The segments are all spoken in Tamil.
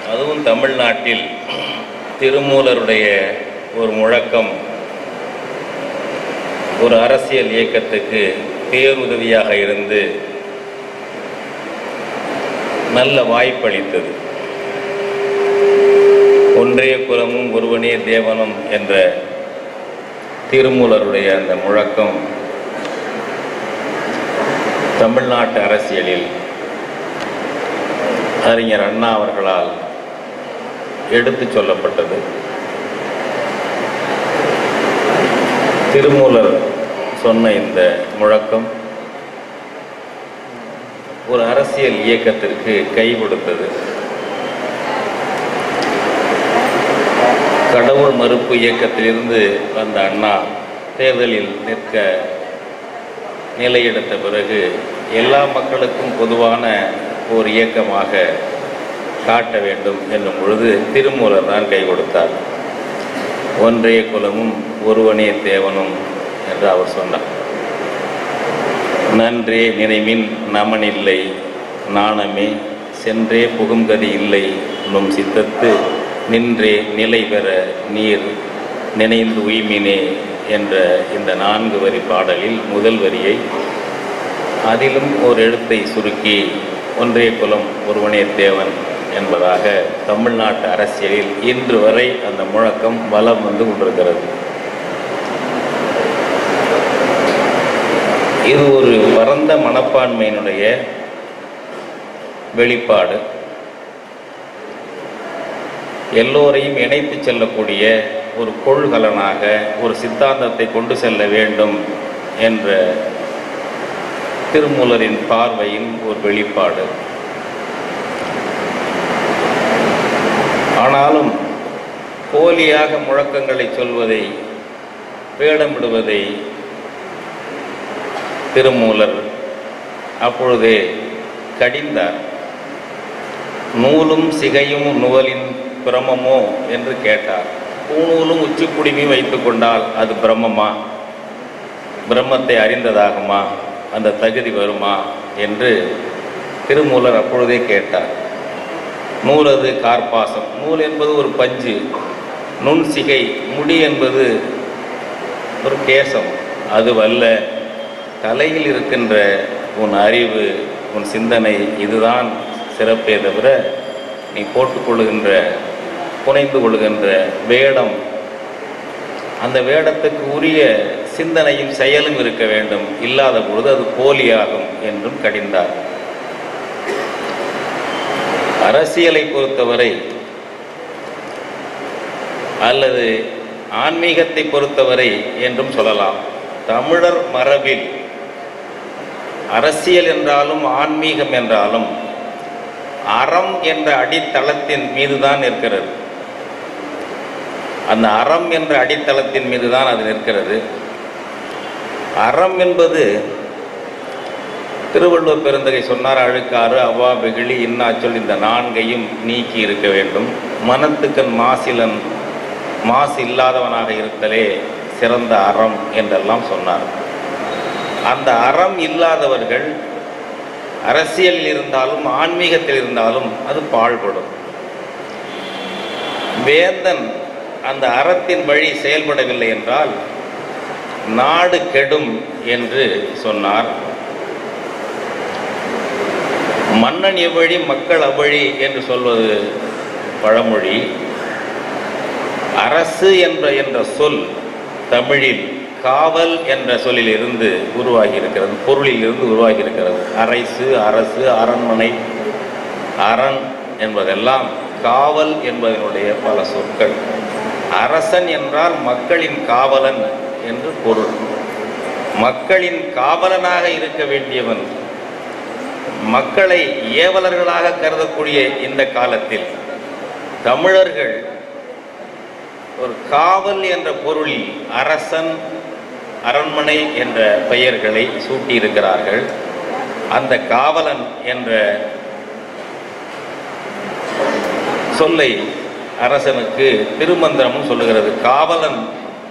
அதுவும் தமிழ்நாட்டில் திருமூலருடைய ஒரு முழக்கம் ஒரு அரசியல் இயக்கத்துக்கு பேருதவியாக இருந்து நல்ல வாய்ப்பளித்தது ஒன்றே குலமும் ஒருவனே தேவனும் என்ற திருமூலருடைய அந்த முழக்கம் தமிழ்நாட்டு அரசியலில் அறிஞர் அண்ணா அவர்களால் எடுத்துச் சொல்லப்பட்டது திருமூலர் சொன்ன இந்த முழக்கம் ஒரு அரசியல் இயக்கத்திற்கு கை கொடுத்தது கடவுள் மறுப்பு இயக்கத்திலிருந்து வந்த அண்ணா தேர்தலில் நிற்க நிலையெடுத்த பிறகு எல்லா மக்களுக்கும் பொதுவான ஒரு இயக்கமாக காட்ட வேண்டும் என்னும் பொழுது திருமூலர் தான் கை கொடுத்தார் ஒன்றே குலமும் ஒருவனே தேவனும் என்று அவர் சொன்னார் நன்றே நினைவின் நமனில்லை நாணமே சென்றே புகுங்கதி இல்லை நும் சித்தத்து நின்றே நிலை பெற நீர் நினைந்து உய்மினே என்ற இந்த நான்கு வரி பாடலில் முதல் வரியை அதிலும் ஒரு எழுத்தை சுருக்கி ஒன்றே குலம் ஒருவனே தேவன் என்பதாக தமிழ்நாட்டு அரசியலில் இன்று வரை அந்த முழக்கம் வலம் வந்து கொண்டிருக்கிறது இது ஒரு பரந்த மனப்பான்மையினுடைய வெளிப்பாடு எல்லோரையும் இணைத்து செல்லக்கூடிய ஒரு கொள்கலனாக ஒரு சித்தாந்தத்தை கொண்டு செல்ல வேண்டும் என்ற திருமூலரின் பார்வையின் ஒரு வெளிப்பாடு ஆனாலும் போலியாக முழக்கங்களை சொல்வதை வேடமிடுவதை திருமூலர் அப்பொழுதே கடிந்தார் நூலும் சிகையும் நுவலின் பிரமமோ என்று கேட்டார் பூநூலும் உச்சிக்குடிமையும் வைத்துக் கொண்டால் அது பிரம்மமா பிரம்மத்தை அறிந்ததாகுமா அந்த தகுதி வருமா என்று திருமூலர் அப்பொழுதே கேட்டார் நூலது கார்பாசம் நூல் என்பது ஒரு பஞ்சு நுண் சிகை முடி என்பது ஒரு கேசம் அதுவல்ல தலையில் இருக்கின்ற உன் அறிவு உன் சிந்தனை இதுதான் சிறப்பே தவிர நீ போட்டுக்கொள்ளுகின்ற புனைந்து கொள்ளுகின்ற வேடம் அந்த வேடத்துக்கு உரிய சிந்தனையும் செயலும் இருக்க வேண்டும் இல்லாத பொழுது அது போலியாகும் என்றும் கடிந்தார் அரசியலை பொறுத்தவரை அல்லது ஆன்மீகத்தை பொறுத்தவரை என்றும் சொல்லலாம் தமிழர் மரபில் அரசியல் என்றாலும் ஆன்மீகம் என்றாலும் அறம் என்ற அடித்தளத்தின் மீதுதான் இருக்கிறது அந்த அறம் என்ற அடித்தளத்தின் மீதுதான் அது நிற்கிறது அறம் என்பது திருவள்ளுவர் பெருந்தகை சொன்னார் அழுக்காறு அவா வெகுளி இன்னாச்சொல் இந்த நான்கையும் நீக்கி இருக்க வேண்டும் மனத்துக்கண் மாசிலன் மாசு இல்லாதவனாக இருத்தலே சிறந்த அறம் என்றெல்லாம் சொன்னார் அந்த அறம் இல்லாதவர்கள் அரசியலில் இருந்தாலும் ஆன்மீகத்தில் இருந்தாலும் அது பாழ்படும் வேந்தன் அந்த அறத்தின் வழி செயல்படவில்லை என்றால் நாடு கெடும் என்று சொன்னார் மன்னன் எவ்வழி மக்கள் அவ்வழி என்று சொல்வது பழமொழி அரசு என்ற என்ற சொல் தமிழில் காவல் என்ற சொல்லில் இருந்து உருவாகி இருக்கிறது பொருளில் இருந்து உருவாகி இருக்கிறது அரைசு அரசு அரண்மனை அரண் என்பதெல்லாம் காவல் என்பதனுடைய பல சொற்கள் அரசன் என்றால் மக்களின் காவலன் என்று பொருள் மக்களின் காவலனாக இருக்க வேண்டியவன் மக்களை ஏவலர்களாக கருதக்கூடிய இந்த காலத்தில் தமிழர்கள் ஒரு காவல் என்ற பொருளில் அரசன் அரண்மனை என்ற பெயர்களை சூட்டியிருக்கிறார்கள் அந்த காவலன் என்ற சொல்லை அரசனுக்கு திருமந்திரமும் சொல்லுகிறது காவலன்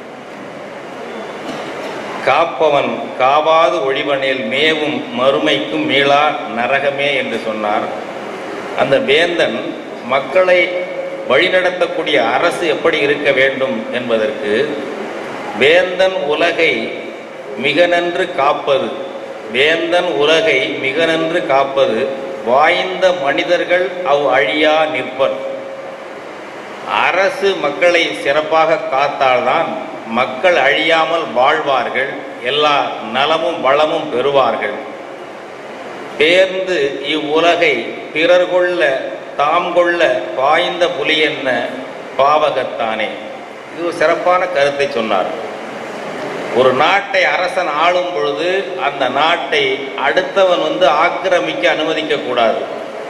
காப்பவன் காவாது ஒழிவனில் மேவும் மறுமைக்கும் மீளா நரகமே என்று சொன்னார் அந்த வேந்தன் மக்களை வழிநடத்தக்கூடிய அரசு எப்படி இருக்க வேண்டும் என்பதற்கு வேந்தன் உலகை மிக நன்று காப்பது வேந்தன் உலகை மிக நன்று காப்பது வாய்ந்த மனிதர்கள் அவ் அழியா நிற்பர் அரசு மக்களை சிறப்பாக காத்தால்தான் மக்கள் அழியாமல் வாழ்வார்கள் எல்லா நலமும் வளமும் பெறுவார்கள் பேர்ந்து இவ்வுலகை பிறர் கொள்ள தாம் கொள்ள பாய்ந்த புலி என்ன பாவகத்தானே இது ஒரு சிறப்பான கருத்தை சொன்னார் ஒரு நாட்டை அரசன் ஆளும் பொழுது அந்த நாட்டை அடுத்தவன் வந்து ஆக்கிரமிக்க அனுமதிக்க கூடாது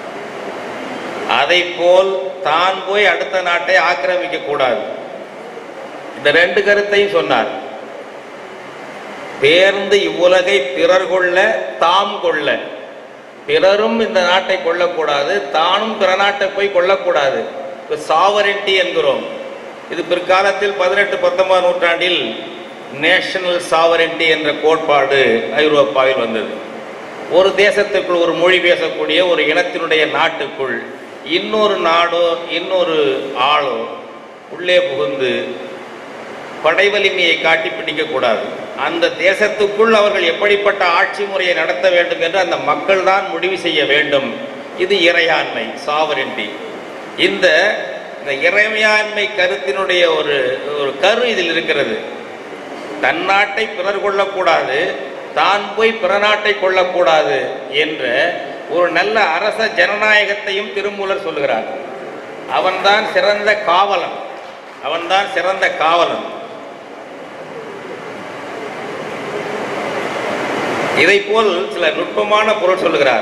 அதை போல் தான் போய் அடுத்த நாட்டை ஆக்கிரமிக்க கூடாது இந்த ரெண்டு கருத்தையும் சொன்னார் பேர்ந்து இவ்வுலகை பிறர் கொள்ள தாம் கொள்ள பிறரும் இந்த நாட்டை கொள்ளக்கூடாது தானும் பிற நாட்டை போய் கொள்ளக்கூடாது சாவரிட்டி என்கிறோம் இது பிற்காலத்தில் பதினெட்டு பத்தொன்பதாம் நூற்றாண்டில் நேஷனல் சாவரிட்டி என்ற கோட்பாடு ஐரோப்பாவில் வந்தது ஒரு தேசத்துக்குள் ஒரு மொழி பேசக்கூடிய ஒரு இனத்தினுடைய நாட்டுக்குள் இன்னொரு நாடோ இன்னொரு ஆளோ உள்ளே புகுந்து படை வலிமையை காட்டி பிடிக்கக்கூடாது அந்த தேசத்துக்குள் அவர்கள் எப்படிப்பட்ட ஆட்சி முறையை நடத்த வேண்டும் என்று அந்த மக்கள் தான் முடிவு செய்ய வேண்டும் இது இறையாண்மை சாவரின்டி இந்த இந்த இறைமையாண்மை கருத்தினுடைய ஒரு ஒரு கரு இதில் இருக்கிறது தன் நாட்டை பிறர் கொள்ளக்கூடாது தான் போய் பிற நாட்டை கொள்ளக்கூடாது என்ற ஒரு நல்ல அரச ஜனநாயகத்தையும் திருமூலர் சொல்லுகிறார் அவன்தான் சிறந்த காவலன் அவன்தான் சிறந்த காவலன் இதை போல் சில நுட்பமான பொருள் சொல்லுகிறார்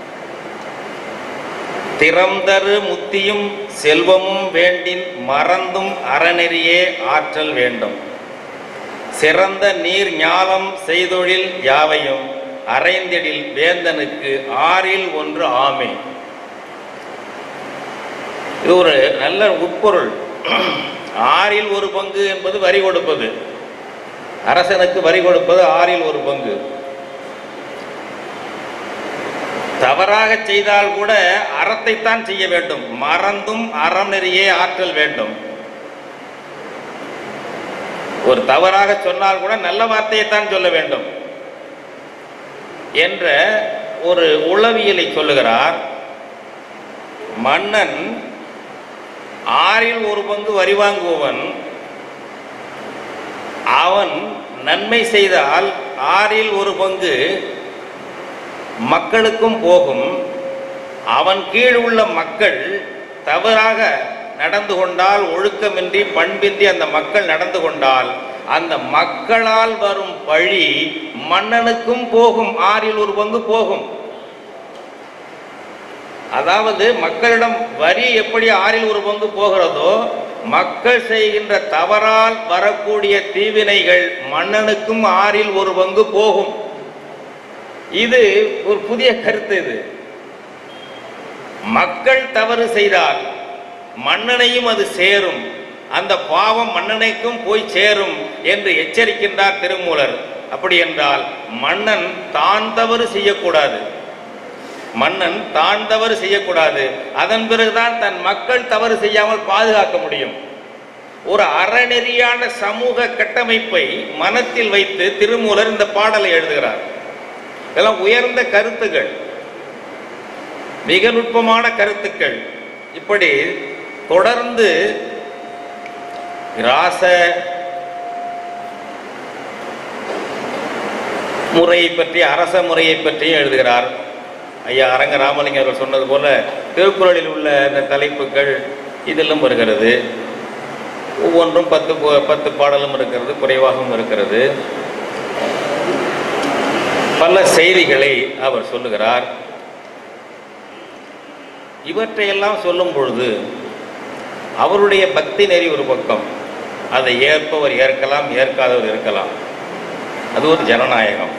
திறந்தரு முத்தியும் செல்வமும் வேண்டின் மறந்தும் அறநெறியே ஆற்றல் வேண்டும் சிறந்த நீர் ஞாலம் செய்தொழில் யாவையும் அரைந்திடில் வேந்தனுக்கு ஆறில் ஒன்று ஆமே இது ஒரு நல்ல உட்பொருள் ஆறில் ஒரு பங்கு என்பது வரி கொடுப்பது அரசனுக்கு வரி கொடுப்பது ஆறில் ஒரு பங்கு தவறாக செய்தால் கூட அறத்தைத்தான் செய்ய வேண்டும் மறந்தும் அறம் நெறியே ஆற்றல் வேண்டும் ஒரு தவறாக சொன்னால் கூட நல்ல வார்த்தையைத்தான் சொல்ல வேண்டும் என்ற ஒரு உளவியலை சொல்லுகிறார் மன்னன் ஆறில் ஒரு பங்கு வரி வாங்குபவன் அவன் நன்மை செய்தால் ஆறில் ஒரு பங்கு மக்களுக்கும் போகும் அவன் கீழ் உள்ள மக்கள் தவறாக நடந்து கொண்டால் ஒழுக்கமின்றி பண்பின்றி அந்த மக்கள் நடந்து கொண்டால் அந்த மக்களால் வரும் பழி மன்னனுக்கும் போகும் ஆறில் ஒரு பங்கு போகும் அதாவது மக்களிடம் வரி எப்படி ஆறில் ஒரு பங்கு போகிறதோ மக்கள் செய்கின்ற தவறால் வரக்கூடிய தீவினைகள் மன்னனுக்கும் ஆறில் ஒரு பங்கு போகும் இது ஒரு புதிய கருத்து இது மக்கள் தவறு செய்தால் மன்னனையும் அது சேரும் அந்த பாவம் மன்னனைக்கும் போய் சேரும் என்று எச்சரிக்கின்றார் திருமூலர் அப்படி என்றால் மன்னன் தான் தவறு செய்யக்கூடாது மன்னன் தான் தவறு செய்யக்கூடாது அதன் பிறகுதான் தன் மக்கள் தவறு செய்யாமல் பாதுகாக்க முடியும் ஒரு அறநெறியான சமூக கட்டமைப்பை மனத்தில் வைத்து திருமூலர் இந்த பாடலை எழுதுகிறார் இதெல்லாம் உயர்ந்த கருத்துகள் மிக நுட்பமான கருத்துக்கள் இப்படி தொடர்ந்து ராச முறையை பற்றி அரச முறையை பற்றியும் எழுதுகிறார் ஐயா அரங்க ராமலிங்க அவர்கள் சொன்னது போல திருக்குறளில் உள்ள இந்த தலைப்புகள் இதிலும் வருகிறது ஒவ்வொன்றும் பத்து பு- பத்து பாடலும் இருக்கிறது குறைவாகவும் இருக்கிறது பல செய்திகளை அவர் சொல்லுகிறார் இவற்றையெல்லாம் சொல்லும் பொழுது அவருடைய பக்தி நெறி ஒரு பக்கம் அதை ஏற்பவர் ஏற்கலாம் ஏற்காதவர் இருக்கலாம் அது ஒரு ஜனநாயகம்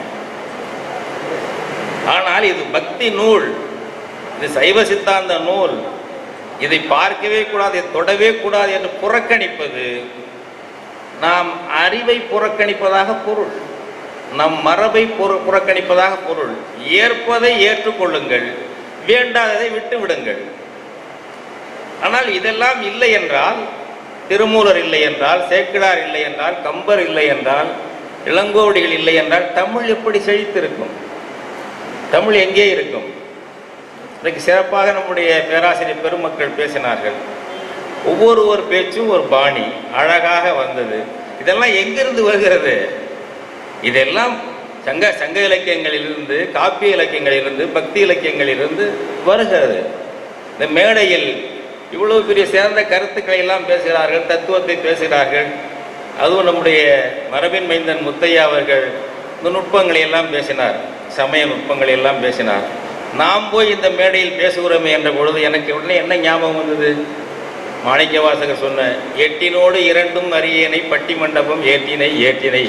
ஆனால் இது பக்தி நூல் இது சைவ சித்தாந்த நூல் இதை பார்க்கவே கூடாது இதை தொடவே கூடாது என்று புறக்கணிப்பது நாம் அறிவை புறக்கணிப்பதாக பொருள் நம் மரபை புற- புறக்கணிப்பதாக பொருள் ஏற்பதை ஏற்றுக்கொள்ளுங்கள் வேண்டாததை விட்டு விடுங்கள் ஆனால் இதெல்லாம் இல்லை என்றால் திருமூலர் இல்லை என்றால் சேக்கிழார் இல்லை என்றால் கம்பர் இல்லை என்றால் இளங்கோவடிகள் இல்லை என்றால் தமிழ் எப்படி செழித்திருக்கும் தமிழ் எங்கே இருக்கும் இன்றைக்கு சிறப்பாக நம்முடைய பேராசிரியர் பெருமக்கள் பேசினார்கள் ஒவ்வொரு ஒரு பேச்சும் ஒரு பாணி அழகாக வந்தது இதெல்லாம் எங்கிருந்து வருகிறது இதெல்லாம் சங்க சங்க இலக்கியங்களிலிருந்து காப்பிய இலக்கியங்களிலிருந்து பக்தி இலக்கியங்களிலிருந்து வருகிறது இந்த மேடையில் இவ்வளவு பெரிய சிறந்த கருத்துக்களை எல்லாம் பேசுகிறார்கள் தத்துவத்தை பேசுகிறார்கள் அதுவும் நம்முடைய மரபின் மைந்தன் முத்தையா அவர்கள் இந்த நுட்பங்களை எல்லாம் பேசினார் சமய நுட்பங்களை எல்லாம் பேசினார் நாம் போய் இந்த மேடையில் பேசுகிறோமே என்ற பொழுது எனக்கு உடனே என்ன ஞாபகம் வந்தது மாணிக்க வாசகர் சொன்ன எட்டினோடு இரண்டும் அரியணை பட்டி மண்டபம் ஏற்றினை ஏற்றினை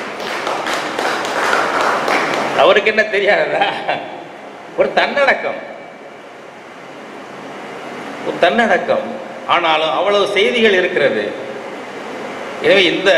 அவருக்கு என்ன தெரியாததா ஒரு தன்னடக்கம் ஒரு தன்னடக்கம் ஆனாலும் அவ்வளவு செய்திகள் இருக்கிறது எனவே இந்த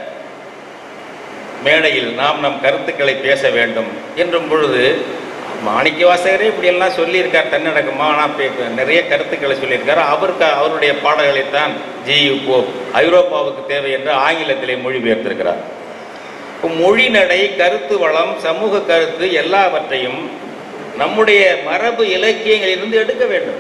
மேடையில் நாம் நம் கருத்துக்களை பேச வேண்டும் என்றும் பொழுது மாணிக்க வாசகரே இப்படியெல்லாம் சொல்லியிருக்கார் தன்னடக்கமா ஆனால் பே- நிறைய கருத்துக்களை சொல்லியிருக்கார் அவருக்கு அவருடைய பாடல்களைத்தான் ஜி யு போப் ஐரோப்பாவுக்கு தேவை என்று ஆங்கிலத்திலே மொழிபெயர்த்திருக்கிறார் இப்போ மொழி நடை கருத்து வளம் சமூக கருத்து எல்லாவற்றையும் நம்முடைய மரபு இலக்கியங்களிலிருந்து எடுக்க வேண்டும்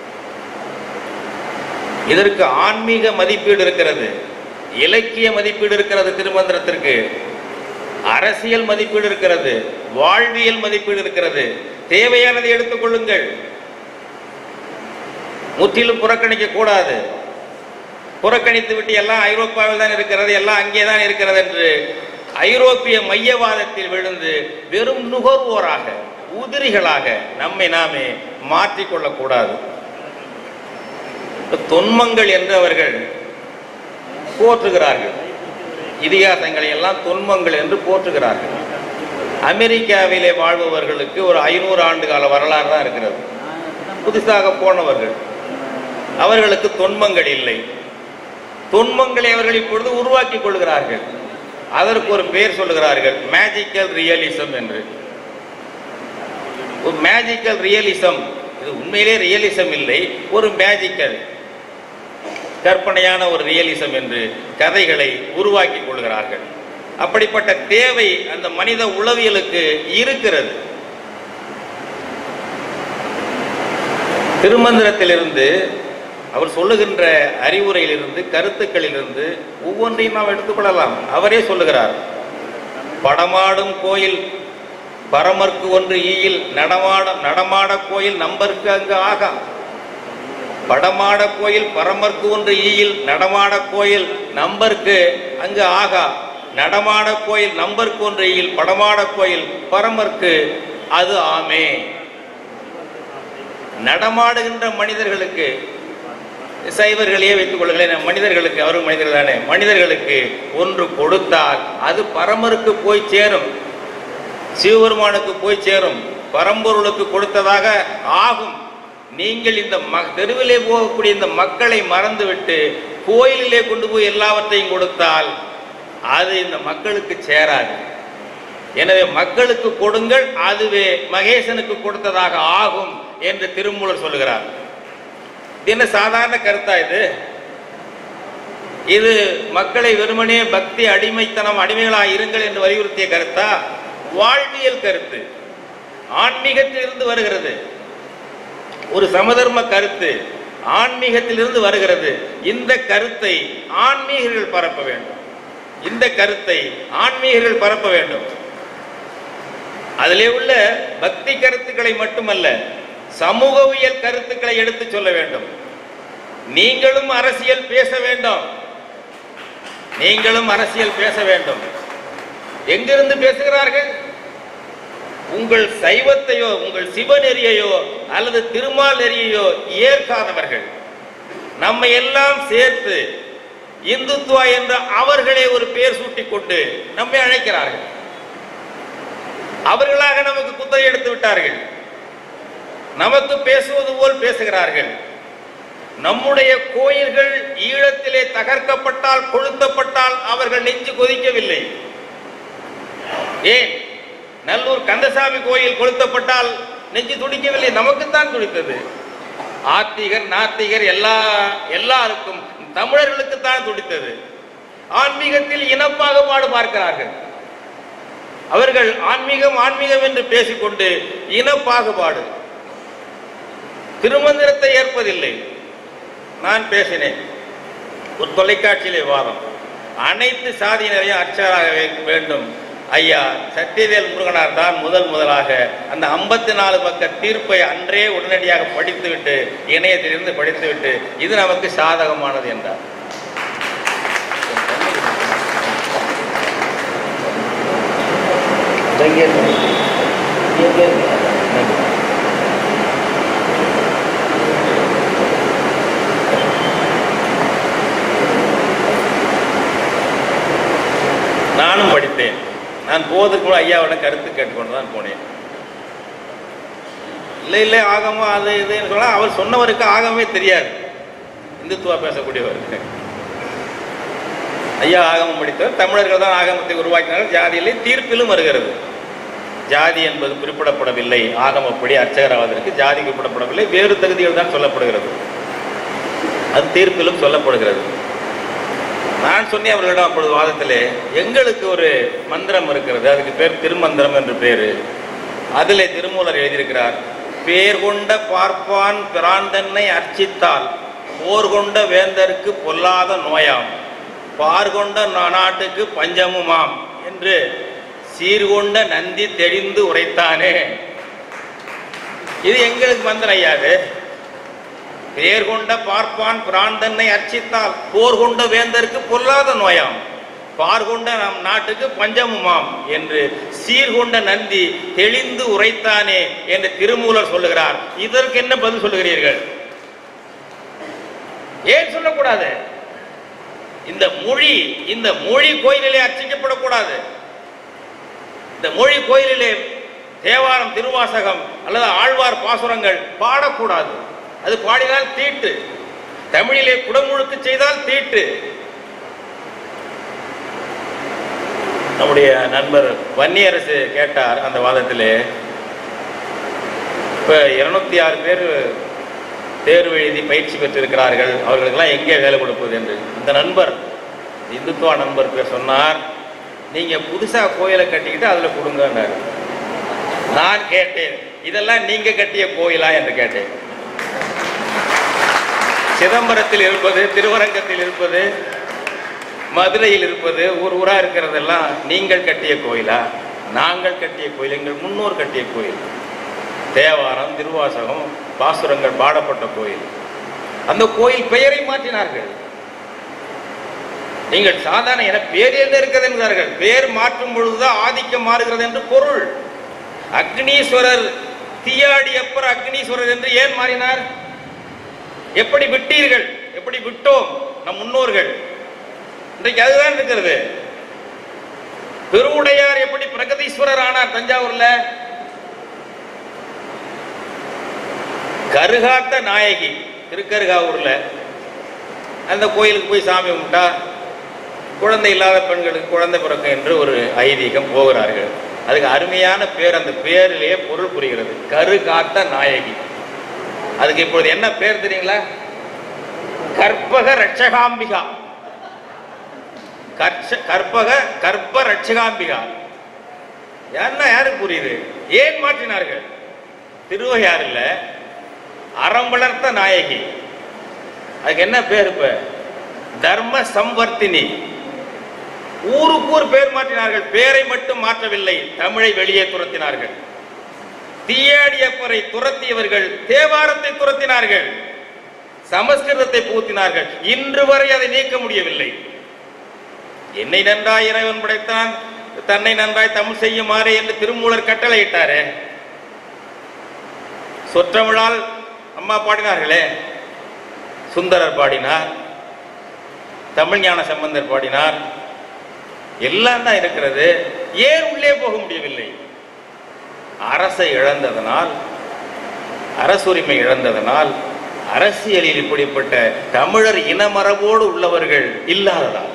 இதற்கு ஆன்மீக மதிப்பீடு இருக்கிறது இலக்கிய மதிப்பீடு இருக்கிறது திருமந்திரத்திற்கு அரசியல் மதிப்பீடு இருக்கிறது வாழ்வியல் மதிப்பீடு இருக்கிறது தேவையானதை எடுத்துக்கொள்ளுங்கள் முற்றிலும் புறக்கணிக்க கூடாது புறக்கணித்து விட்டு எல்லாம் ஐரோப்பாவில் தான் இருக்கிறது எல்லாம் அங்கே தான் இருக்கிறது என்று ஐரோப்பிய மையவாதத்தில் விழுந்து வெறும் நுகர்வோராக உதிரிகளாக நம்மை நாமே மாற்றிக்கொள்ளக்கூடாது இப்ப தொன்மங்கள் என்று அவர்கள் போற்றுகிறார்கள் இதிகாசங்களை எல்லாம் தொன்மங்கள் என்று போற்றுகிறார்கள் அமெரிக்காவிலே வாழ்பவர்களுக்கு ஒரு ஐநூறு ஆண்டு கால வரலாறு தான் இருக்கிறது புதுசாக போனவர்கள் அவர்களுக்கு தொன்மங்கள் இல்லை தொன்மங்களை அவர்கள் இப்பொழுது உருவாக்கி கொள்கிறார்கள் அதற்கு ஒரு பெயர் சொல்லுகிறார்கள் மேஜிக்கல் ரியலிசம் என்று ஒரு மேஜிக்கல் ரியலிசம் இது உண்மையிலே ரியலிசம் இல்லை ஒரு மேஜிக்கல் கற்பனையான ஒரு ரியலிசம் என்று கதைகளை உருவாக்கி கொள்கிறார்கள் அப்படிப்பட்ட தேவை அந்த மனித உளவியலுக்கு இருக்கிறது திருமந்திரத்திலிருந்து அவர் சொல்லுகின்ற அறிவுரையிலிருந்து கருத்துக்களிலிருந்து ஒவ்வொன்றையும் நாம் எடுத்துக்கொள்ளலாம் அவரே சொல்லுகிறார் படமாடும் கோயில் பரமர்க்கு ஒன்று ஈயில் நடமாட நடமாட கோயில் நம்பருக்கு அங்கு ஆகா படமாட கோயில் பரமர்க்கு ஒன்று ஈயில் நடமாட கோயில் நம்பருக்கு அங்கு ஆகா நடமாட கோயில் நம்பருக்கு ஒன்று ஈயில் படமாட கோயில் பரமர்க்கு அது ஆமே நடமாடுகின்ற மனிதர்களுக்கு சைவர்களையே வைத்துக் கொள்ளுங்களேன் மனிதர்களுக்கு அவரும் மனிதர்கள் தானே மனிதர்களுக்கு ஒன்று கொடுத்தால் அது பரமருக்கு போய் சேரும் சிவபெருமானுக்கு போய் சேரும் பரம்பொருளுக்கு கொடுத்ததாக ஆகும் நீங்கள் இந்த ம தெருவிலே போகக்கூடிய இந்த மக்களை மறந்துவிட்டு கோயிலிலே கொண்டு போய் எல்லாவற்றையும் கொடுத்தால் அது இந்த மக்களுக்கு சேராது எனவே மக்களுக்கு கொடுங்கள் அதுவே மகேசனுக்கு கொடுத்ததாக ஆகும் என்று திருமூலர் சொல்லுகிறார் இது என்ன சாதாரண கருத்தா இது இது மக்களை வெறுமனே பக்தி அடிமைத்தனம் அடிமைகளாக இருங்கள் என்று வலியுறுத்திய கருத்தா வாழ்வியல் கருத்து ஆன்மீகத்திலிருந்து வருகிறது ஒரு சமதர்ம கருத்து ஆன்மீகத்திலிருந்து வருகிறது இந்த கருத்தை ஆன்மீகர்கள் பரப்ப வேண்டும் இந்த கருத்தை ஆன்மீகர்கள் பரப்ப வேண்டும் அதிலே உள்ள பக்தி கருத்துக்களை மட்டுமல்ல சமூகவியல் கருத்துக்களை எடுத்து சொல்ல வேண்டும் நீங்களும் அரசியல் பேச வேண்டும் நீங்களும் அரசியல் பேச வேண்டும் எங்கிருந்து பேசுகிறார்கள் உங்கள் சைவத்தையோ உங்கள் சிவநெறியையோ அல்லது திருமால் நெறியையோ ஏற்காதவர்கள் நம்மை எல்லாம் சேர்த்து இந்துத்துவா என்ற அவர்களே ஒரு பெயர் சூட்டிக் கொண்டு நம்மை அழைக்கிறார்கள் அவர்களாக நமக்கு குத்தகை எடுத்து விட்டார்கள் நமக்கு பேசுவது போல் பேசுகிறார்கள் நம்முடைய கோயில்கள் ஈழத்திலே தகர்க்கப்பட்டால் கொளுத்தப்பட்டால் அவர்கள் நெஞ்சு கொதிக்கவில்லை ஏன் நல்லூர் கந்தசாமி கோயில் கொளுத்தப்பட்டால் நெஞ்சு துடிக்கவில்லை நமக்குத்தான் துடித்தது ஆத்திகர் நாத்திகர் எல்லா எல்லாருக்கும் தமிழர்களுக்கு தான் துடித்தது ஆன்மீகத்தில் இனப்பாகுபாடு பார்க்கிறார்கள் அவர்கள் ஆன்மீகம் ஆன்மீகம் என்று பேசிக்கொண்டு இனப்பாகுபாடு திருமந்திரத்தை ஏற்பதில்லை நான் பேசினேன் ஒரு தொலைக்காட்சியிலே வாதம் அனைத்து சாதியினரையும் அர்ச்சகராக வே- வேண்டும் ஐயா சத்யவேல் முருகனார் தான் முதல் முதலாக அந்த ஐம்பத்தி நாலு பக்க தீர்ப்பை அன்றே உடனடியாக படித்துவிட்டு இணையத்திலிருந்து படித்துவிட்டு இது நமக்கு சாதகமானது என்றார் நானும் படித்தேன் நான் போவதற்கு கூட ஐயாவோட கருத்து கேட்டுக்கொண்டு தான் போனேன் இல்லை இல்லை ஆகமம் அது இதுன்னு சொன்னா அவர் சொன்னவருக்கு ஆகமே தெரியாது இந்துத்துவா பேசக்கூடியவர் ஐயா ஆகமம் படித்தவர் தமிழர்கள் தான் ஆகமத்தை உருவாக்கினார்கள் ஜாதியிலே தீர்ப்பிலும் வருகிறது ஜாதி என்பது குறிப்பிடப்படவில்லை ஆகமப்படி அர்ச்சகராவதற்கு ஜாதி குறிப்பிடப்படவில்லை வேறு தகுதிகள் தான் சொல்லப்படுகிறது அது தீர்ப்பிலும் சொல்லப்படுகிறது நான் சொன்னேன் அவர்களிடம் அப்பொழுது வாதத்திலே எங்களுக்கு ஒரு மந்திரம் இருக்கிறது அதுக்கு பேர் திருமந்திரம் என்று பேரு அதிலே திருமூலர் எழுதியிருக்கிறார் பேர் கொண்ட பார்ப்பான் பிராந்தன்னை அர்ச்சித்தால் போர் கொண்ட வேந்தருக்கு பொல்லாத நோயாம் பார் கொண்ட நா- நாட்டுக்கு பஞ்சமுமாம் என்று சீர்கொண்ட நந்தி தெளிந்து உரைத்தானே இது எங்களுக்கு மந்திரம் ஐயாது பேர் கொண்ட பார்ப்பான் பிராந்தன்னை அர்ச்சித்தால் போர் கொண்ட வேந்தருக்கு பொல்லாத நோயாம் பார் கொண்ட நம் நாட்டுக்கு பஞ்சமுமாம் என்று சீர்கொண்ட நந்தி தெளிந்து உரைத்தானே என்று திருமூலர் சொல்லுகிறார் இதற்கு என்ன பதில் சொல்லுகிறீர்கள் ஏன் சொல்லக்கூடாது இந்த மொழி இந்த மொழி கோயிலிலே அர்ச்சிக்கப்படக்கூடாது இந்த மொழி கோயிலிலே தேவாரம் திருவாசகம் அல்லது ஆழ்வார் பாசுரங்கள் பாடக்கூடாது அது பாடினால் தீட்டு தமிழிலே குடமுழுக்கு செய்தால் தீட்டு நம்முடைய நண்பர் வன்னியரசு கேட்டார் அந்த வாதத்திலே இப்ப இருநூத்தி ஆறு பேர் தேர்வு எழுதி பயிற்சி பெற்றிருக்கிறார்கள் அவர்களுக்கெல்லாம் எங்கே வேலை கொடுப்பது என்று இந்த நண்பர் இந்துத்துவா நண்பர் பேர் சொன்னார் நீங்க புதுசா கோயிலை கட்டிக்கிட்டு அதுல கொடுங்கன்னாரு நான் கேட்டேன் இதெல்லாம் நீங்க கட்டிய கோயிலா என்று கேட்டேன் சிதம்பரத்தில் இருப்பது திருவரங்கத்தில் இருப்பது மதுரையில் இருப்பது ஊர் ஊரா இருக்கிறதெல்லாம் நீங்கள் கட்டிய கோயிலா நாங்கள் கட்டிய கோயில் எங்கள் முன்னோர் கட்டிய கோயில் தேவாரம் திருவாசகம் பாசுரங்கள் பாடப்பட்ட கோயில் அந்த கோயில் பெயரை மாற்றினார்கள் நீங்கள் சாதாரண என பேர் என்ன இருக்கிறது என்கிறார்கள் பேர் மாற்றும் பொழுதுதான் ஆதிக்கம் மாறுகிறது என்று பொருள் அக்னீஸ்வரர் தீயாடியப்பர் அக்னீஸ்வரர் என்று ஏன் மாறினார் எப்படி விட்டீர்கள் எப்படி விட்டோம் நம் முன்னோர்கள் இன்றைக்கு அதுதான் இருக்கிறது பெருவுடையார் எப்படி பிரகதீஸ்வரர் ஆனார் தஞ்சாவூர்ல கருகாத்த நாயகி திருக்கருகாவூர்ல அந்த கோயிலுக்கு போய் சாமி கும்பிட்டா குழந்தை இல்லாத பெண்களுக்கு குழந்தை பிறக்கும் என்று ஒரு ஐதீகம் போகிறார்கள் அதுக்கு அருமையான பேர் அந்த பேரிலேயே பொருள் புரிகிறது கரு காத்த நாயகி அதுக்கு இப்பொழுது என்ன பேர் தெரியுங்களா கற்பக ரட்சகாம்பிகா கர்ச்ச- கற்பக கற்ப ரட்சகாம்பிகா யாருன்னா யாருக்கு புரியுது ஏன் மாற்றினார்கள் திருவையாறு இல்ல அறம் வளர்த்த நாயகி அதுக்கு என்ன பேர் இப்ப தர்ம சம்வர்த்தினி ஊருக்கு ஊர் பேர் மாற்றினார்கள் பேரை மட்டும் மாற்றவில்லை தமிழை வெளியே துரத்தினார்கள் தீயாடியப்பரை துரத்தியவர்கள் தேவாரத்தை துரத்தினார்கள் சமஸ்கிருதத்தை பூத்தினார்கள் இன்று வரை அதை நீக்க முடியவில்லை என்னை நன்றாய் இறைவன் படைத்தான் தன்னை நன்றாய் தமிழ் செய்யுமாறு என்று திருமூலர் கட்டளையிட்டாரே சொற்றமிழால் அம்மா பாடினார்களே சுந்தரர் பாடினார் தமிழ் ஞான சம்பந்தர் பாடினார் எல்லாம் தான் இருக்கிறது ஏன் உள்ளே போக முடியவில்லை அரசை இழந்ததனால் அரசுரிமை இழந்ததனால் அரசியலில் இப்படிப்பட்ட தமிழர் இனமரபோடு உள்ளவர்கள் இல்லாததால்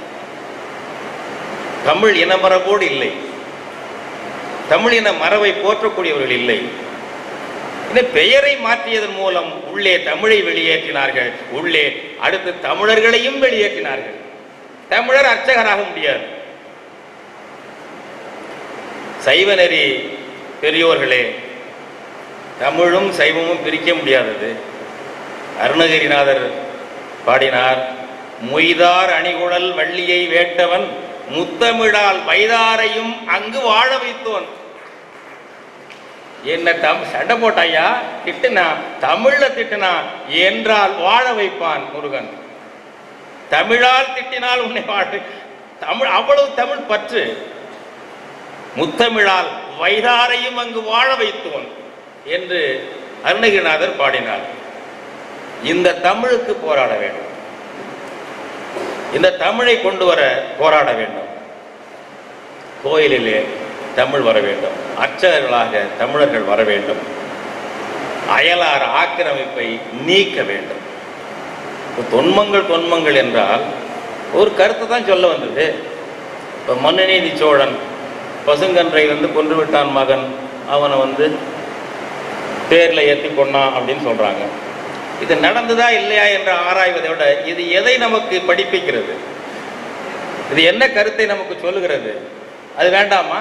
தமிழ் இனமரபோடு இல்லை தமிழ் இன மரபை போற்றக்கூடியவர்கள் இல்லை இந்த பெயரை மாற்றியதன் மூலம் உள்ளே தமிழை வெளியேற்றினார்கள் உள்ளே அடுத்து தமிழர்களையும் வெளியேற்றினார்கள் தமிழர் அர்ச்சகராக முடியாது சைவநெறி பெரியோர்களே தமிழும் சைவமும் பிரிக்க முடியாதது அருணகிரிநாதர் பாடினார் மொய்தார் அணிகுழல் வள்ளியை வேட்டவன் முத்தமிழால் வைதாரையும் அங்கு வாழ வைத்தோன் என்ன தம் சண்டை போட்டாயா திட்டுனா தமிழ்ல திட்டுனா என்றால் வாழ வைப்பான் முருகன் தமிழால் திட்டினால் உன்னை வாழ தமிழ் அவ்வளவு தமிழ் பற்று முத்தமிழால் வைதாரையும் அங்கு வாழ வைத்தோன் என்று அருணகிரிநாதர் பாடினார் இந்த தமிழுக்கு போராட வேண்டும் இந்த தமிழை கொண்டு வர போராட வேண்டும் கோயிலிலே தமிழ் வர வேண்டும் அர்ச்சகர்களாக தமிழர்கள் வர வேண்டும் அயலார் ஆக்கிரமிப்பை நீக்க வேண்டும் இப்ப தொன்மங்கள் தொன்மங்கள் என்றால் ஒரு கருத்தை தான் சொல்ல வந்தது இப்போ மனுநீதி சோழன் பசுங்கன்றை வந்து கொன்று விட்டான் மகன் அவனை வந்து தேரில் ஏற்றி கொண்டான் அப்படின்னு சொல்றாங்க இது நடந்ததா இல்லையா என்று ஆராய்வதை விட இது எதை நமக்கு படிப்பிக்கிறது இது என்ன கருத்தை நமக்கு சொல்லுகிறது அது வேண்டாமா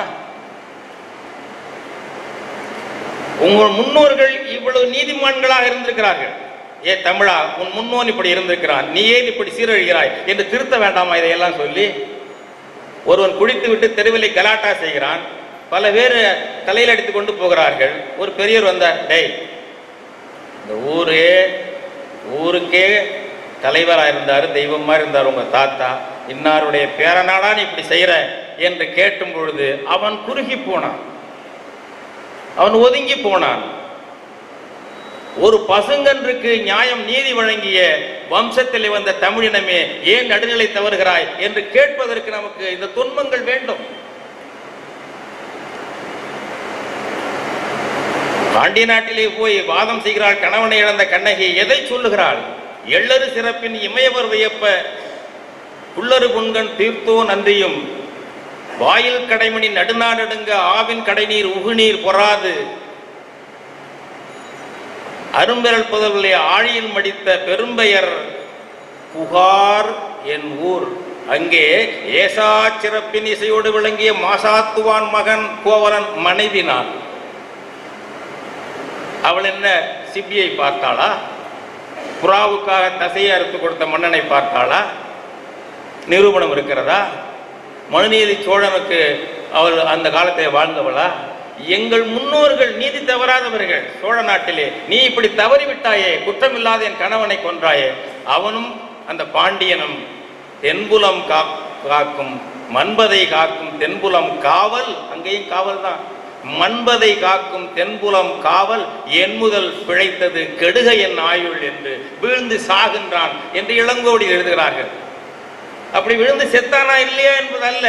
உங்கள் முன்னோர்கள் இவ்வளவு நீதிமான்களாக இருந்திருக்கிறார்கள் ஏ தமிழா உன் முன்னோன் இப்படி இருந்திருக்கிறான் நீ ஏன் இப்படி சீரழிகிறாய் என்று திருத்த வேண்டாமா இதையெல்லாம் சொல்லி ஒருவன் குடித்து விட்டு தெருவிலை கலாட்டா செய்கிறான் பல பேர் தலையில் அடித்து கொண்டு போகிறார்கள் ஒரு பெரியவர் வந்தார் டேய் இந்த ஊரே ஊருக்கே தலைவராக இருந்தார் தெய்வமாக இருந்தார் உங்க தாத்தா இன்னாருடைய பேரனாடா நீ இப்படி செய்யற என்று கேட்டும் பொழுது அவன் குறுகி போனான் அவன் ஒதுங்கி போனான் ஒரு பசுங்கன்றுக்கு நியாயம் நீதி வழங்கிய வம்சத்திலே வந்த தமிழினமே ஏன் நடுநிலை தவறுகிறாய் என்று கேட்பதற்கு நமக்கு இந்த துன்பங்கள் வேண்டும் பாண்டிய நாட்டிலே போய் வாதம் செய்கிறாள் கணவனை இழந்த கண்ணகி எதை சொல்லுகிறாள் எள்ளரு சிறப்பின் இமயவர் வியப்ப புல்லரு புண்கண் தீர்த்தோ நன்றியும் வாயில் கடைமணி நடுநாடடுங்க ஆவின் கடைநீர் உகுநீர் பொறாது அரும்பெறல் புதல்களே ஆழியில் மடித்த பெரும்பெயர் புகார் என் ஊர் அங்கே ஏசா சிறப்பின் இசையோடு விளங்கிய மாசாத்துவான் மகன் கோவலன் மனைவி நான் அவள் என்ன சிபிஐ பார்த்தாளா புறாவுக்காக தசையை அறுத்து கொடுத்த மன்னனை பார்த்தாளா நிரூபணம் இருக்கிறதா மனுநீதி சோழனுக்கு அவள் அந்த காலத்தில் வாழ்ந்தவளா எங்கள் முன்னோர்கள் நீதி தவறாதவர்கள் சோழ நாட்டிலே நீ இப்படி தவறிவிட்டாயே குற்றமில்லாத என் கணவனை கொன்றாயே அவனும் அந்த பாண்டியனும் தென்புலம் கா- காக்கும் மண்பதை காக்கும் தென்புலம் காவல் அங்கேயும் காவல் தான் மண்பதை காக்கும் தென்புலம் காவல் என் முதல் பிழைத்தது கெடுக என் ஆயுள் என்று வீழ்ந்து சாகின்றான் என்று இளங்கோடி எழுதுகிறார்கள் அப்படி விழுந்து செத்தானா இல்லையா என்பதல்ல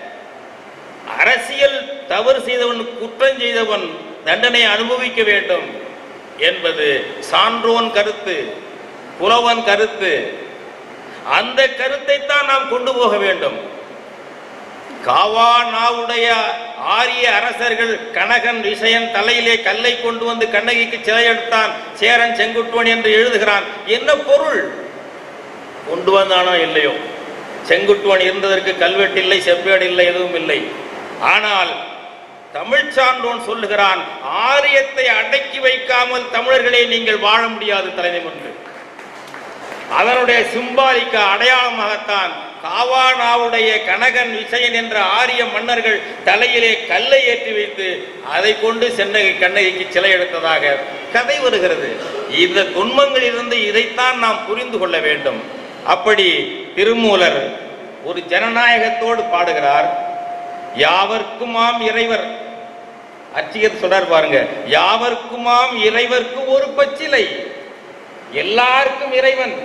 அரசியல் தவறு செய்தவன் குற்றம் செய்தவன் தண்டனை அனுபவிக்க வேண்டும் என்பது சான்றோன் கருத்து புலவன் கருத்து அந்த கருத்தை தான் நாம் கொண்டு போக வேண்டும் காவா நாவுடைய ஆரிய அரசர்கள் கனகன் விசயன் தலையிலே கல்லை கொண்டு வந்து கண்ணகிக்கு சிலை எடுத்தான் சேரன் செங்குட்டுவன் என்று எழுதுகிறான் என்ன பொருள் கொண்டு வந்தானோ இல்லையோ செங்குட்டுவன் இருந்ததற்கு கல்வெட்டு இல்லை செப்பேடு இல்லை எதுவும் இல்லை ஆனால் தமிழ் சான்றோன் சொல்லுகிறான் ஆரியத்தை அடக்கி வைக்காமல் தமிழர்களே நீங்கள் வாழ முடியாது தலைநிமிர்ந்து அதனுடைய சிம்பாலிக்க அடையாளமாகத்தான் காவானாவுடைய கனகன் விசயன் என்ற ஆரிய மன்னர்கள் தலையிலே கல்லை ஏற்றி வைத்து அதை கொண்டு சென்னை கண்ணகிக்கு சிலை எடுத்ததாக கதை வருகிறது இந்த துன்பங்களிலிருந்து இதைத்தான் நாம் புரிந்து கொள்ள வேண்டும் அப்படி திருமூலர் ஒரு ஜனநாயகத்தோடு பாடுகிறார் யாவர்க்குமாம் இறைவர் அச்சிகர் சொல்றார் பாருங்க யாவர்க்குமாம் இறைவர்க்கு ஒரு பச்சிலை எல்லாருக்கும் இறைவன்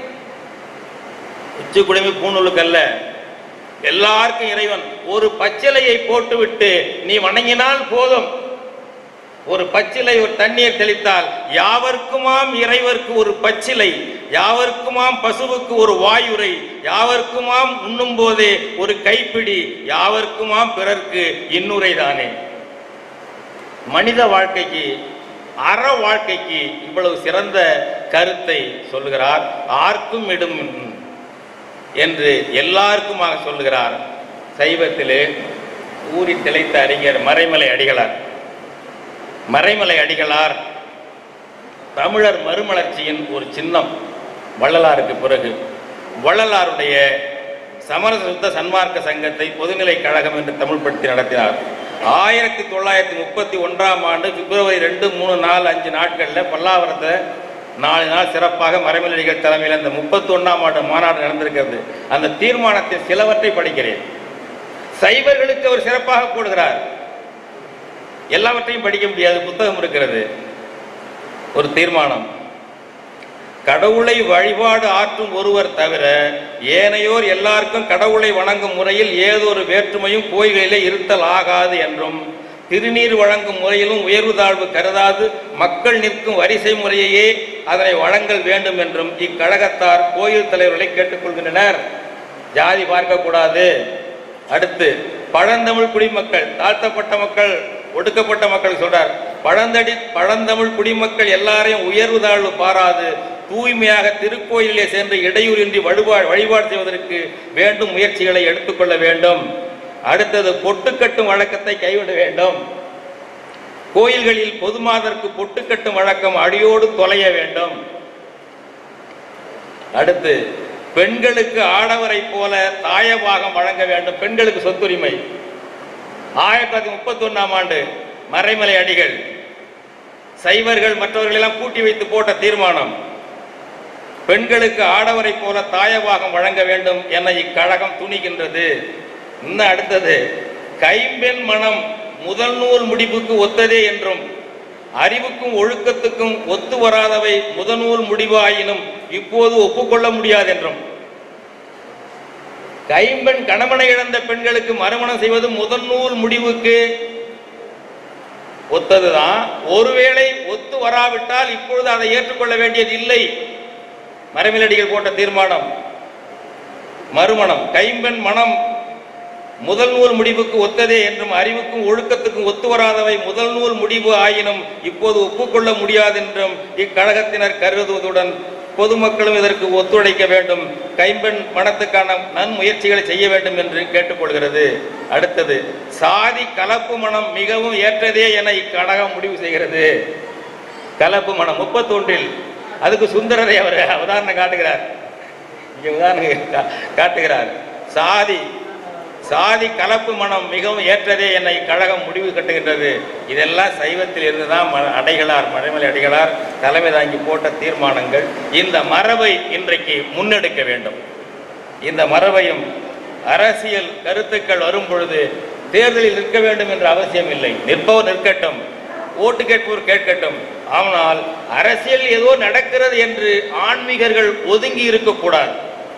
உச்சி குடுமி பூணூலுக்கு அல்ல எல்லாருக்கும் இறைவன் ஒரு பச்சிலையை போட்டுவிட்டு நீ வணங்கினால் போதும் ஒரு பச்சிலை ஒரு தண்ணீர் தெளித்தால் யாவர்க்குமாம் இறைவர்க்கு ஒரு பச்சிலை யாவர்க்குமாம் பசுவுக்கு ஒரு வாயுரை யாவர்க்குமாம் உண்ணும் போதே ஒரு கைப்பிடி யாவர்க்குமாம் பிறர்க்கு இன்னுரை தானே மனித வாழ்க்கைக்கு அற வாழ்க்கைக்கு இவ்வளவு சிறந்த கருத்தை சொல்லுகிறார் ஆர்க்கும் இடும் என்று எல்லாருக்குமாக சொல்லுகிறார் சைவத்திலே ஊறி திளைத்த அறிஞர் மறைமலை அடிகளார் மறைமலை அடிகளார் தமிழர் மறுமலர்ச்சியின் ஒரு சின்னம் வள்ளலாருக்கு பிறகு வள்ளலாருடைய சமரச சுத்த சன்மார்க்க சங்கத்தை பொதுநிலை கழகம் என்று தமிழ்படுத்தி நடத்தினார் ஆயிரத்தி தொள்ளாயிரத்தி முப்பத்தி ஒன்றாம் ஆண்டு பிப்ரவரி ரெண்டு மூணு நாலு அஞ்சு நாட்களில் பல்லாவரத்தை நாலு நாள் சிறப்பாக மறைமலைகள் தலைமையில் அந்த முப்பத்தி ஒன்றாம் ஆண்டு மாநாடு நடந்திருக்கிறது அந்த தீர்மானத்தில் சிலவற்றை படிக்கிறேன் சைவர்களுக்கு அவர் சிறப்பாக போடுகிறார் எல்லாவற்றையும் படிக்க முடியாது புத்தகம் இருக்கிறது ஒரு தீர்மானம் கடவுளை வழிபாடு ஆற்றும் ஒருவர் தவிர ஏனையோர் எல்லாருக்கும் கடவுளை வணங்கும் முறையில் ஏதொரு வேற்றுமையும் கோயில்களிலே இருத்தல் ஆகாது என்றும் திருநீர் வழங்கும் முறையிலும் உயர்வு தாழ்வு கருதாது மக்கள் நிற்கும் வரிசை முறையையே அதனை வழங்கல் வேண்டும் என்றும் இக்கழகத்தார் கோயில் தலைவர்களை கேட்டுக்கொள்கின்றனர் ஜாதி பார்க்கக்கூடாது அடுத்து பழந்தமிழ் குடிமக்கள் தாழ்த்தப்பட்ட மக்கள் ஒடுக்கப்பட்ட மக்கள் சொல்றார் பழந்தடி பழந்தமிழ் குடிமக்கள் எல்லாரையும் உயர்வு தாழ்வு பாராது தூய்மையாக திருக்கோயிலே சென்று இடையூறின்றி வழிபாடு வழிபாடு செய்வதற்கு வேண்டும் முயற்சிகளை எடுத்துக்கொள்ள வேண்டும் அடுத்தது பொட்டு கட்டும் வழக்கத்தை கைவிட வேண்டும் கோயில்களில் பொதுமாதருக்கு பொட்டு கட்டும் வழக்கம் அடியோடு தொலைய வேண்டும் அடுத்து பெண்களுக்கு ஆடவரை போல தாயபாகம் வழங்க வேண்டும் பெண்களுக்கு சொத்துரிமை ஆயிரத்தி தொள்ளாயிரத்தி முப்பத்தி ஒன்னாம் ஆண்டு மறைமலை அடிகள் சைவர்கள் மற்றவர்கள் எல்லாம் கூட்டி வைத்து போட்ட தீர்மானம் பெண்களுக்கு ஆடவரை போல தாயபாகம் வழங்க வேண்டும் என இக்கழகம் துணிகின்றது இன்னும் அடுத்தது கைம்பெண் மனம் முதல் நூல் முடிவுக்கு ஒத்ததே என்றும் அறிவுக்கும் ஒழுக்கத்துக்கும் ஒத்து வராதவை முதநூல் முடிவு ஆயினும் இப்போது ஒப்புக்கொள்ள முடியாது என்றும் கைம்பெண் கணவனை இழந்த பெண்களுக்கு மறுமணம் செய்வது முதல் நூல் முடிவுக்கு ஒத்ததுதான் ஒருவேளை ஒத்து வராவிட்டால் இப்பொழுது அதை ஏற்றுக்கொள்ள வேண்டியது இல்லை மரமிலடிகள் போட்ட தீர்மானம் மறுமணம் கைம்பெண் மனம் முதல் நூல் முடிவுக்கு ஒத்ததே என்றும் அறிவுக்கும் ஒழுக்கத்துக்கும் ஒத்து வராதவை முதல் நூல் முடிவு ஆயினும் இப்போது ஒப்புக்கொள்ள முடியாது என்றும் இக்கழகத்தினர் கருதுவதுடன் பொதுமக்களும் இதற்கு ஒத்துழைக்க வேண்டும் கைம்பெண் மனத்துக்கான நன்முயற்சிகளை செய்ய வேண்டும் என்று கேட்டுக்கொள்கிறது அடுத்தது சாதி கலப்பு மனம் மிகவும் ஏற்றதே என இக்கழகம் முடிவு செய்கிறது கலப்பு மனம் முப்பத்தொன்றில் அதுக்கு சுந்தரரை அவர் உதாரணம் காட்டுகிறார் இங்கே உதாரணம் கா- காட்டுகிறார் சாதி சாதி கலப்பு மனம் மிகவும் ஏற்றதே என்னை கழகம் முடிவு கட்டுகின்றது இதெல்லாம் சைவத்தில் இருந்துதான் ம- அடைகளார் மழைமலை அடிகளார் தலைமை தாங்கி போட்ட தீர்மானங்கள் இந்த மரபை இன்றைக்கு முன்னெடுக்க வேண்டும் இந்த மரபையும் அரசியல் கருத்துக்கள் வரும் பொழுது தேர்தலில் நிற்க வேண்டும் என்ற அவசியம் இல்லை நிற்பவர் நிற்கட்டும் ஓட்டு கேட்பவர் கேட்கட்டும் ஆனால் அரசியல் ஏதோ நடக்கிறது என்று ஆன்மீகர்கள் ஒதுங்கி இருக்கக்கூடாது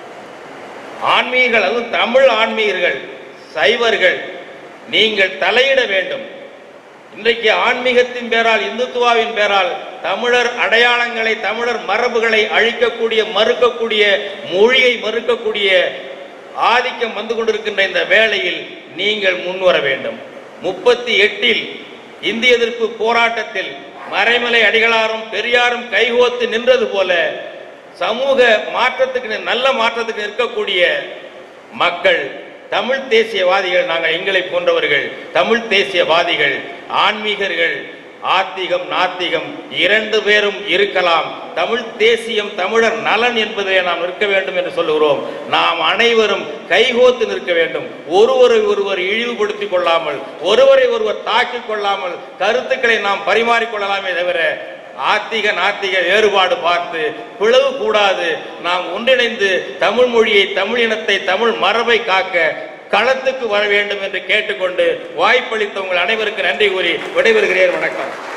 ஆன்மீகர்கள் அதுவும் தமிழ் ஆன்மீகர்கள் சைவர்கள் நீங்கள் தலையிட வேண்டும் இன்றைக்கு ஆன்மீகத்தின் பேரால் இந்துத்துவாவின் பேரால் தமிழர் அடையாளங்களை தமிழர் மரபுகளை அழிக்கக்கூடிய மறுக்கக்கூடிய மொழியை மறுக்கக்கூடிய ஆதிக்கம் வந்து கொண்டிருக்கின்ற இந்த வேளையில் நீங்கள் முன்வர வேண்டும் முப்பத்தி எட்டில் இந்திய எதிர்ப்பு போராட்டத்தில் மறைமலை அடிகளாரும் பெரியாரும் கைகோத்து நின்றது போல சமூக மாற்றத்துக்கு நல்ல மாற்றத்துக்கு நிற்கக்கூடிய மக்கள் தமிழ் தேசியவாதிகள் நாங்கள் எங்களை போன்றவர்கள் தமிழ் தேசியவாதிகள் ஆன்மீகர்கள் ஆத்திகம் நாத்திகம் இரண்டு பேரும் இருக்கலாம் தமிழ் தேசியம் தமிழர் நலன் என்பதை நாம் நிற்க வேண்டும் என்று சொல்லுகிறோம் நாம் அனைவரும் கைகோத்து நிற்க வேண்டும் ஒருவரை ஒருவர் இழிவுபடுத்திக் கொள்ளாமல் ஒருவரை ஒருவர் தாக்கிக் கொள்ளாமல் கருத்துக்களை நாம் பரிமாறிக்கொள்ளலாமே தவிர ஆத்திக நாத்திக வேறுபாடு பார்த்து பிளவு கூடாது நாம் ஒன்றிணைந்து தமிழ் மொழியை தமிழ் இனத்தை தமிழ் மரபை காக்க களத்துக்கு வர வேண்டும் என்று கேட்டுக்கொண்டு வாய்ப்பளித்த உங்கள் அனைவருக்கு நன்றி கூறி விடைபெறுகிறேன் வணக்கம்